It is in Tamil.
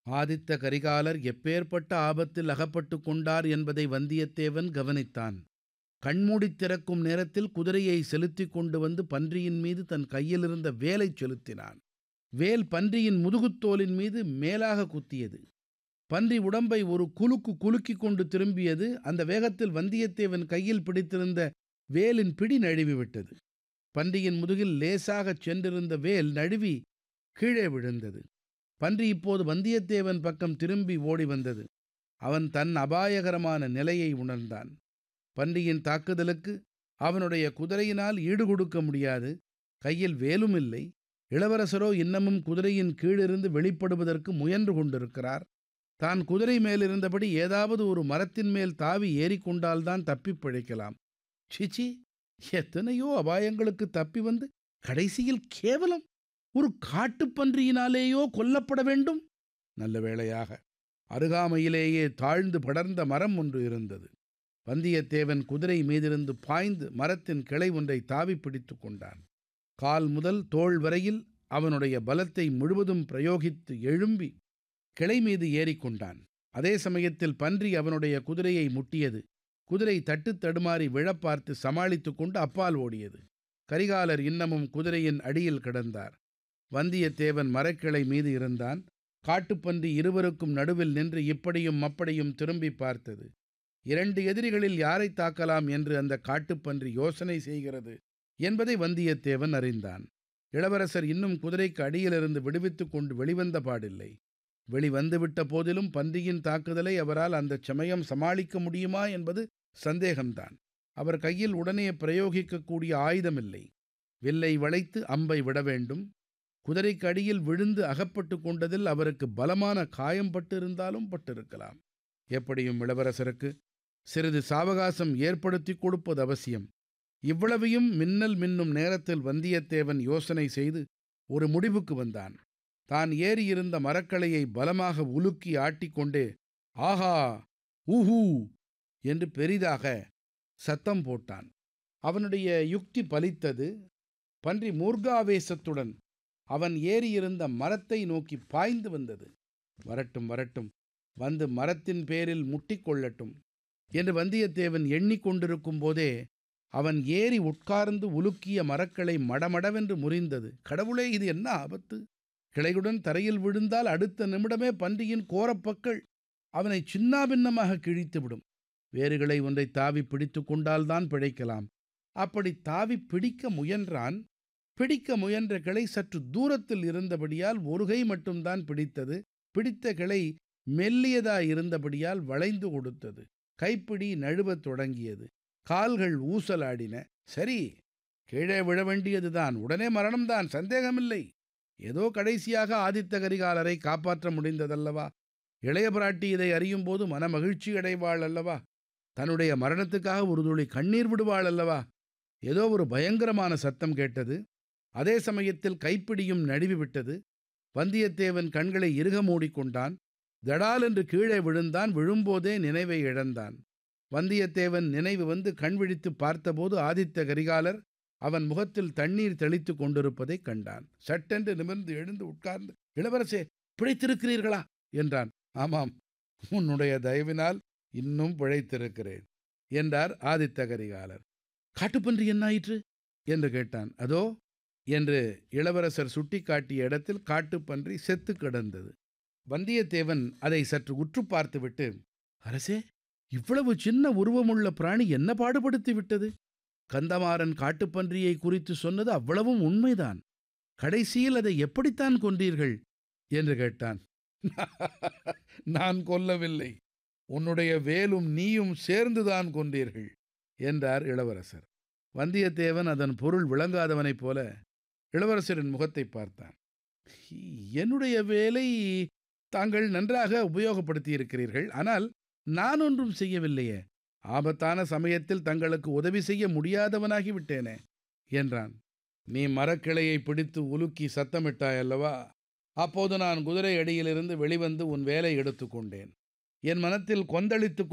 ஆதித்த கரிகாலர் எப்பேற்பட்ட ஆபத்தில் அகப்பட்டுக் கொண்டார் என்பதை வந்தியத்தேவன் கவனித்தான் கண்மூடித் திறக்கும் நேரத்தில் குதிரையை செலுத்திக் கொண்டு வந்து பன்றியின் மீது தன் கையிலிருந்த வேலைச் செலுத்தினான் வேல் பன்றியின் முதுகுத்தோலின் மீது மேலாக குத்தியது பன்றி உடம்பை ஒரு குலுக்கு குலுக்கிக் கொண்டு திரும்பியது அந்த வேகத்தில் வந்தியத்தேவன் கையில் பிடித்திருந்த வேலின் பிடி நழுவிவிட்டது பன்றியின் முதுகில் லேசாகச் சென்றிருந்த வேல் நழுவி கீழே விழுந்தது பன்றி இப்போது வந்தியத்தேவன் பக்கம் திரும்பி ஓடி வந்தது அவன் தன் அபாயகரமான நிலையை உணர்ந்தான் பன்றியின் தாக்குதலுக்கு அவனுடைய குதிரையினால் ஈடுகொடுக்க முடியாது கையில் வேலும் இல்லை இளவரசரோ இன்னமும் குதிரையின் கீழிருந்து வெளிப்படுவதற்கு முயன்று கொண்டிருக்கிறார் தான் குதிரை மேலிருந்தபடி ஏதாவது ஒரு மரத்தின் மேல் தாவி ஏறிக்கொண்டால்தான் தப்பிப் பிழைக்கலாம் சிச்சி எத்தனையோ அபாயங்களுக்கு தப்பி வந்து கடைசியில் கேவலம் ஒரு காட்டுப்பன்றியினாலேயோ கொல்லப்பட வேண்டும் நல்ல வேளையாக அருகாமையிலேயே தாழ்ந்து படர்ந்த மரம் ஒன்று இருந்தது வந்தியத்தேவன் குதிரை மீதிருந்து பாய்ந்து மரத்தின் கிளை ஒன்றை தாவி பிடித்து கொண்டான் கால் முதல் தோள் வரையில் அவனுடைய பலத்தை முழுவதும் பிரயோகித்து எழும்பி கிளை மீது ஏறிக்கொண்டான் அதே சமயத்தில் பன்றி அவனுடைய குதிரையை முட்டியது குதிரை தட்டு தடுமாறி விழப்பார்த்து சமாளித்துக் கொண்டு அப்பால் ஓடியது கரிகாலர் இன்னமும் குதிரையின் அடியில் கிடந்தார் வந்தியத்தேவன் மரக்கிளை மீது இருந்தான் காட்டுப்பன்றி இருவருக்கும் நடுவில் நின்று இப்படியும் அப்படியும் திரும்பி பார்த்தது இரண்டு எதிரிகளில் யாரை தாக்கலாம் என்று அந்த காட்டுப்பன்றி யோசனை செய்கிறது என்பதை வந்தியத்தேவன் அறிந்தான் இளவரசர் இன்னும் குதிரைக்கு அடியிலிருந்து விடுவித்துக் கொண்டு வெளிவந்த பாடில்லை வெளிவந்துவிட்ட போதிலும் பன்றியின் தாக்குதலை அவரால் அந்தச் சமயம் சமாளிக்க முடியுமா என்பது சந்தேகம்தான் அவர் கையில் உடனே பிரயோகிக்கக்கூடிய ஆயுதமில்லை வில்லை வளைத்து அம்பை விட வேண்டும் குதிரைக்கு அடியில் விழுந்து அகப்பட்டு கொண்டதில் அவருக்கு பலமான காயம் பட்டிருந்தாலும் பட்டிருக்கலாம் எப்படியும் இளவரசருக்கு சிறிது சாவகாசம் ஏற்படுத்தி கொடுப்பது அவசியம் இவ்வளவையும் மின்னல் மின்னும் நேரத்தில் வந்தியத்தேவன் யோசனை செய்து ஒரு முடிவுக்கு வந்தான் தான் ஏறியிருந்த மரக்களையை பலமாக உலுக்கி ஆட்டிக்கொண்டே ஆஹா ஊஹூ என்று பெரிதாக சத்தம் போட்டான் அவனுடைய யுக்தி பலித்தது பன்றி மூர்காவேசத்துடன் அவன் ஏறியிருந்த மரத்தை நோக்கி பாய்ந்து வந்தது வரட்டும் வரட்டும் வந்து மரத்தின் பேரில் முட்டிக்கொள்ளட்டும் என்று வந்தியத்தேவன் எண்ணிக்கொண்டிருக்கும் போதே அவன் ஏறி உட்கார்ந்து உலுக்கிய மரக்களை மடமடவென்று முறிந்தது கடவுளே இது என்ன ஆபத்து கிளையுடன் தரையில் விழுந்தால் அடுத்த நிமிடமே பன்றியின் கோரப்பற்கள் அவனை சின்னாபின்னமாக கிழித்துவிடும் வேறுகளை ஒன்றை தாவி பிடித்து கொண்டால்தான் பிழைக்கலாம் அப்படி தாவி பிடிக்க முயன்றான் பிடிக்க முயன்ற கிளை சற்று தூரத்தில் இருந்தபடியால் ஒரு கை மட்டும்தான் பிடித்தது பிடித்த கிளை மெல்லியதாயிருந்தபடியால் வளைந்து கொடுத்தது கைப்பிடி நழுவத் தொடங்கியது கால்கள் ஊசலாடின சரி கீழே விழ வேண்டியதுதான் உடனே மரணம்தான் சந்தேகமில்லை ஏதோ கடைசியாக ஆதித்த கரிகாலரை காப்பாற்ற முடிந்ததல்லவா இளைய பிராட்டி இதை அறியும் போது மனமகிழ்ச்சி அடைவாள் அல்லவா தன்னுடைய மரணத்துக்காக ஒரு துளி கண்ணீர் விடுவாள் அல்லவா ஏதோ ஒரு பயங்கரமான சத்தம் கேட்டது அதே சமயத்தில் கைப்பிடியும் நழுவி விட்டது வந்தியத்தேவன் கண்களை இறுக மூடிக்கொண்டான் தடால் என்று கீழே விழுந்தான் விழும்போதே நினைவை இழந்தான் வந்தியத்தேவன் நினைவு வந்து கண் விழித்து பார்த்தபோது ஆதித்த கரிகாலர் அவன் முகத்தில் தண்ணீர் தெளித்து கொண்டிருப்பதைக் கண்டான் சட்டென்று நிமிர்ந்து எழுந்து உட்கார்ந்து இளவரசே பிழைத்திருக்கிறீர்களா என்றான் ஆமாம் உன்னுடைய தயவினால் இன்னும் பிழைத்திருக்கிறேன் என்றார் ஆதித்த கரிகாலர் காட்டுப்பன்றி என்னாயிற்று என்று கேட்டான் அதோ என்று இளவரசர் சுட்டிக்காட்டிய இடத்தில் காட்டுப்பன்றி செத்து கிடந்தது வந்தியத்தேவன் அதை சற்று உற்று பார்த்துவிட்டு அரசே இவ்வளவு சின்ன உருவமுள்ள பிராணி என்ன பாடுபடுத்தி விட்டது கந்தமாறன் காட்டுப்பன்றியை குறித்து சொன்னது அவ்வளவும் உண்மைதான் கடைசியில் அதை எப்படித்தான் கொன்றீர்கள் என்று கேட்டான் நான் கொல்லவில்லை உன்னுடைய வேலும் நீயும் சேர்ந்துதான் கொன்றீர்கள் என்றார் இளவரசர் வந்தியத்தேவன் அதன் பொருள் விளங்காதவனைப் போல இளவரசரின் முகத்தை பார்த்தான் என்னுடைய வேலை தாங்கள் நன்றாக உபயோகப்படுத்தியிருக்கிறீர்கள் ஆனால் நான் ஒன்றும் செய்யவில்லையே ஆபத்தான சமயத்தில் தங்களுக்கு உதவி செய்ய முடியாதவனாகிவிட்டேனே என்றான் நீ மரக்கிளையை பிடித்து உலுக்கி சத்தமிட்டாய் அல்லவா அப்போது நான் குதிரை அடியிலிருந்து வெளிவந்து உன் வேலை எடுத்துக்கொண்டேன் என் மனத்தில் கொந்தளித்து